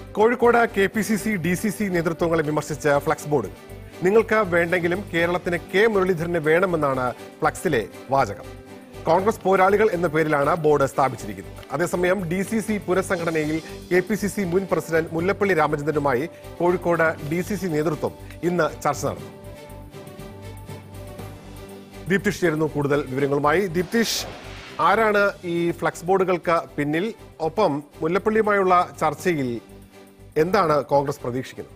Kozhikode K P C C D C C നേതൃത്വങ്ങളെ വിമർശിച്ച് flex board നിങ്ങൾക്ക് വേണ്ടെങ്കിലും കേരളത്തിന് കെ മുരളീധരന് വേണമെന്നാണ് ഫ്ലക്സിലെ വാചകം കോൺഗ്രസ് പോരാളികൾ എന്ന പേരിലാണ് ബോർഡ് സ്ഥാപിച്ചിരിക്കുന്നത് അതേസമയം ഡി സി സി പുനഃസംഘടനയിൽ കെ പി സി സി മുൻ പ്രസിഡന്റ് മുല്ലപ്പള്ളി രാമചന്ദ്രനുമായി കോഴിക്കോട് ഡി സി സി നേതൃത്വം ഇന്ന് ചർച്ച നടന്നു ദീപ്തിഷ് ചേരുന്നു കൂടുതൽ വിവരങ്ങളുമായി ദീപ്തിഷ് ആരാണ് ഈ ഫ്ലക്സ് ബോർഡുകൾക്ക് പിന്നിൽ ഒപ്പം മുല്ലപ്പള്ളിയുമായുള്ള ചർച്ചയിൽ എന്താണ് കോൺഗ്രസ് പ്രതീക്ഷിക്കുന്നത്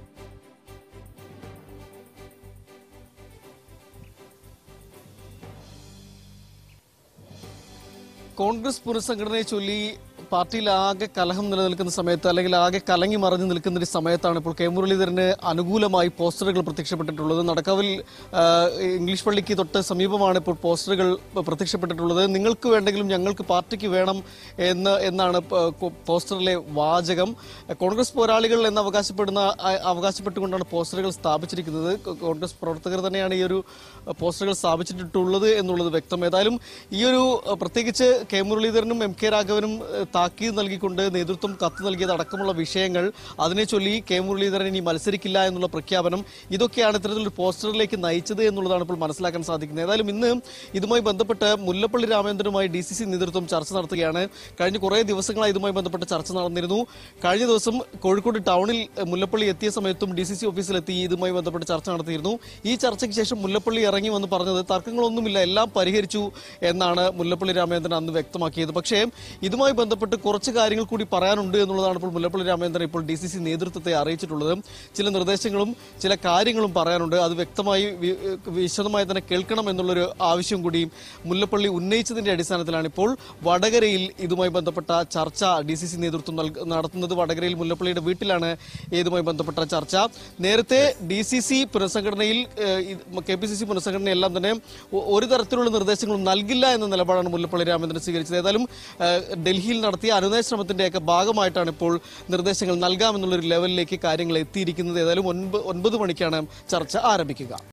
കോൺഗ്രസ് പുനഃസംഘടനയെ ചൊല്ലി പാർട്ടിയിൽ ആകെ കലഹം നിലനിൽക്കുന്ന സമയത്ത് അല്ലെങ്കിൽ ആകെ കലങ്ങി മറിഞ്ഞു നിൽക്കുന്ന ഒരു സമയത്താണ് ഇപ്പോൾ കെ മുരളീധരന് അനുകൂലമായി പോസ്റ്ററുകൾ പ്രത്യക്ഷപ്പെട്ടിട്ടുള്ളത് നടക്കാവിൽ ആ, ഇംഗ്ലീഷ് പള്ളിക്ക് തൊട്ട് സമീപമാണ് ഇപ്പോൾ പോസ്റ്ററുകൾ പ്രത്യക്ഷപ്പെട്ടിട്ടുള്ളത് നിങ്ങൾക്ക് വേണ്ടെങ്കിലും ഞങ്ങൾക്ക് പാർട്ടിക്ക് വേണം എന്ന് എന്നാണ് പ- കൊ- പോസ്റ്ററിലെ വാചകം കോൺഗ്രസ് പോരാളികൾ എന്ന് അവകാശപ്പെടുന്ന ആ- അവകാശപ്പെട്ടുകൊണ്ടാണ് പോസ്റ്ററുകൾ സ്ഥാപിച്ചിരിക്കുന്നത് കോ- കോൺഗ്രസ് പ്രവർത്തകർ തന്നെയാണ് ഈ ഒരു പോസ്റ്ററുകൾ സ്ഥാപിച്ചിട്ടുള്ളത് എന്നുള്ളത് വ്യക്തം ഏതായാലും ഈ ഒരു അഹ്, പ്രത്യേകിച്ച് കെ മുരളീധരനും എം കെ രാഘവനും അഹ്, താക്കീത് നൽകിക്കൊണ്ട് നേതൃത്വം കത്ത് നൽകിയത് അടക്കമുള്ള വിഷയങ്ങൾ അതിനെ ചൊല്ലി കെ മുരളീധരൻ ഇനി മത്സരിക്കില്ല എന്നുള്ള പ്രഖ്യാപനം ഇതൊക്കെയാണ് ഇത്തരത്തിലൊരു പോസ്റ്ററിലേക്ക് നയിച്ചത് എന്നുള്ളതാണ് ഇപ്പോൾ മനസ്സിലാക്കാൻ സാധിക്കുന്നത് ഏതായാലും ഇന്ന് ഇതുമായി ബന്ധപ്പെട്ട് മുല്ലപ്പള്ളി രാമചന്ദ്രനുമായി ഡി സി സി നേതൃത്വം ചർച്ച നടത്തുകയാണ് കഴിഞ്ഞ കുറേ ദിവസങ്ങളായി ഇതുമായി ബന്ധപ്പെട്ട് ചർച്ച നടന്നിരുന്നു കഴിഞ്ഞ ദിവസം കോഴിക്കോട് ടൗണിൽ അഹ്, മുല്ലപ്പള്ളി എത്തിയ സമയത്തും ഡി സി സി ഓഫീസിലെത്തി ഇതുമായി ബന്ധപ്പെട്ട് ചർച്ച നടത്തിയിരുന്നു ഈ ചർച്ചയ്ക്ക് ശേഷം മുല്ലപ്പള്ളി ഇറങ്ങി വന്ന് പറഞ്ഞത് തർക്കങ്ങളൊന്നുമില്ല എല്ലാം പരിഹരിച്ചു എന്നാണ് മുല്ലപ്പള്ളി രാമചന്ദ്രൻ അന്ന് വ്യക്തമാക്കിയത് പക്ഷേ ഇതുമായി ബന്ധപ്പെട്ട് കുറച്ച് കാര്യങ്ങൾ കൂടി പറയാനുണ്ട് എന്നുള്ളതാണ് ഇപ്പോൾ മുല്ലപ്പള്ളി രാമചന്ദ്രൻ ഇപ്പോൾ ഡി സി സി നേതൃത്വത്തെ അറിയിച്ചിട്ടുള്ളത് ചില നിർദ്ദേശങ്ങളും ചില കാര്യങ്ങളും പറയാനുണ്ട് അത് വ്യക്തമായി വി- വിശദമായി തന്നെ കേൾക്കണം എന്നുള്ളൊരു ആവശ്യം കൂടി മുല്ലപ്പള്ളി ഉന്നയിച്ചതിന്റെ അടിസ്ഥാനത്തിലാണ് ഇപ്പോൾ വടകരയിൽ ഇതുമായി ബന്ധപ്പെട്ട ചർച്ച ഡി സി സി നേതൃത്വം നൽക- നടത്തുന്നത് വടകരയിൽ മുല്ലപ്പള്ളിയുടെ വീട്ടിലാണ് ഇതുമായി ബന്ധപ്പെട്ട ചർച്ച നേരത്തെ ഡി സി സി പുനഃസംഘടനയിൽ കെ പി സി സി പുനഃസംഘടനയെല്ലാം തന്നെ ഒ- ഒരു തരത്തിലുള്ള നിർദ്ദേശങ്ങളും നൽകില്ല എന്ന നിലപാടാണ് മുല്ലപ്പള്ളി രാമചന്ദ്രൻ സ്വീകരിച്ചത് ഏതായാലും ഏഹ്, ഡൽഹിയിൽ നടത്തിയ അനുനയ ശ്രമത്തിന്റെയൊക്കെ ഭാഗമായിട്ടാണ് ഇപ്പോൾ നിർദ്ദേശങ്ങൾ നൽകാമെന്നുള്ളൊരു ലെവലിലേക്ക് കാര്യങ്ങൾ എത്തിയിരിക്കുന്നത് ഏതായാലും ഒൻപത് ഒൻപത് മണിക്കാണ് ചർച്ച ആരംഭിക്കുക